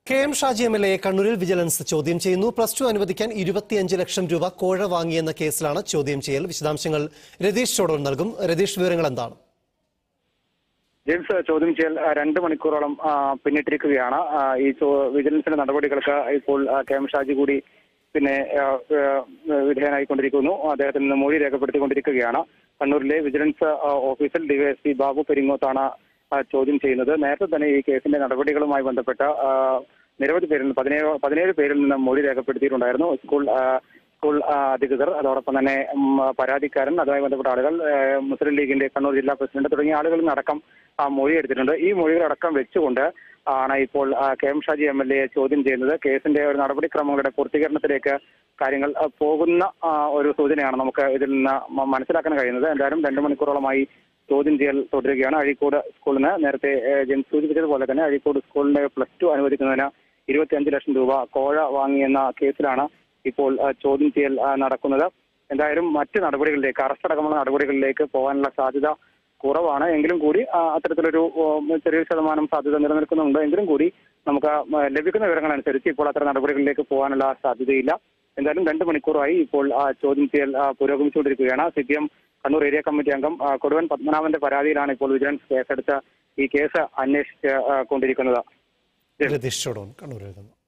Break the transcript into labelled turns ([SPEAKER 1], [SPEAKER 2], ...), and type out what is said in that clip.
[SPEAKER 1] K M Shaji M L എയെ കണ്ണൂരിൽ vigilance ചോദ്യം ചെയ്യുന്നു പ്ലസ് ടു അനുവദിക്കാൻ ഇരുപത്തിയഞ്ച് ലക്ഷം രൂപ കോഴ വാങ്ങിയെന്ന കേസിലാണ് ചോദ്യം ചെയ്യൽ വിശദാംശങ്ങൾ രതീഷ് ചോടോൺ നൽകും രതീഷ് വിവരങ്ങൾ എന്താണ്
[SPEAKER 2] ജെയിംസ് ചോദ്യം ചെയ്യൽ ആ, രണ്ട് മണിക്കൂറോളം ആ, പിന്നിട്ടിരിക്കുകയാണ് ആ, ഈ ചോ- വിജിലൻസിന്റെ നടപടികൾക്ക് ഇപ്പോൾ ആ, കെ എം ഷാജി കൂടി പിന്നെ ആ, ആ, വിധേയനായിക്കൊണ്ടിരിക്കുന്നു അദ്ദേഹത്തിൽ നിന്ന് മൊഴി രേഖപ്പെടുത്തിക്കൊണ്ടിരിക്കുകയാണ് കണ്ണൂരിലെ വിജിലൻസ് ആ, ഓഫീസിൽ ഡിവൈഎസ്പി ബാബു പെരിങ്ങോത്താണ് ആ, ചോദ്യം ചെയ്യുന്നത് നേരത്തെ തന്നെ ഈ കേസിന്റെ നടപടികളുമായി ബന്ധപ്പെട്ട ആ, നിരവധി പേരിൽ നിന്ന് പതിനേഴ് പതിനേഴ് പേരിൽ നിന്ന് മൊഴി രേഖപ്പെടുത്തിയിട്ടുണ്ടായിരുന്നു സ്കൂൾ ആ, സ്കൂൾ ആ, അധികൃതർ അതോടൊപ്പം തന്നെ ഉം, പരാതിക്കാരൻ അതുമായി ബന്ധപ്പെട്ട ആളുകൾ ആ, മുസ്ലിം ലീഗിന്റെ കണ്ണൂർ ജില്ലാ പ്രസിഡന്റ് തുടങ്ങിയ ആളുകളിൽ നിന്നടക്കം ആ മൊഴി എടുത്തിട്ടുണ്ട് ഈ മൊഴികളടക്കം വെച്ചുകൊണ്ട് ആണ് ഇപ്പോൾ ആ, K M Shaji M L എയെ ചോദ്യം ചെയ്യുന്നത് കേസിന്റെ ഒരു നടപടിക്രമങ്ങളുടെ പൂർത്തീകരണത്തിലേക്ക് കാര്യങ്ങൾ ആ, പോകുന്ന ആ, ഒരു സൂചനയാണ് നമുക്ക് ഇതിൽ നിന്ന് മ- മനസ്സിലാക്കാൻ കഴിയുന്നത് എന്തായാലും രണ്ടു മണിക്കൂറോളമായി ചോദ്യം ചെയ്യൽ തുടരുകയാണ് അഴീക്കോട് സ്കൂളിന് നേരത്തെ ഏ, ജെയിംസ് സൂചിപ്പിച്ചതുപോലെ തന്നെ അഴീക്കോട് സ്കൂളിന്റെ പ്ലസ് ടു അനുവദിക്കുന്നതിന് ഇരുപത്തിയഞ്ച് ലക്ഷം രൂപ കോഴ വാങ്ങിയെന്ന കേസിലാണ് ഇപ്പോൾ ആ, ചോദ്യം ചെയ്യൽ ആ, നടക്കുന്നത് എന്തായാലും മറ്റ് നടപടികളിലേക്ക് അറസ്റ്റ് അടക്കമുള്ള നടപടികളിലേക്ക് പോകാനുള്ള സാധ്യത കുറവാണ് എങ്കിലും കൂടി ആ, അത്തരത്തിലൊരു ഓ, ചെറിയൊരു ശതമാനം സാധ്യത നിലനിൽക്കുന്നുണ്ട് എങ്കിലും കൂടി നമുക്ക് ആ, മ, ലഭിക്കുന്ന വിവരങ്ങൾ അനുസരിച്ച് ഇപ്പോൾ അത്തരം നടപടികളിലേക്ക് പോകാനുള്ള സാധ്യതയില്ല എന്തായാലും രണ്ട് മണിക്കൂറായി ഇപ്പോൾ ആ, ചോദ്യം ചെയ്യൽ ആ, പുരോഗമിച്ചുകൊണ്ടിരിക്കുകയാണ് C P M Kannur area committee അംഗം ആ, കൊടുവൻ പത്മനാഭന്റെ പരാതിയിലാണ് ഇപ്പോൾ വിജിലൻസ് കേസെടുത്ത് ഈ കേസ് അന്വേഷിച്ച് ആ, കൊണ്ടിരിക്കുന്നത്
[SPEAKER 1] രതീഷ് ചോടോൺ കണ്ണൂരിൽ നിന്ന്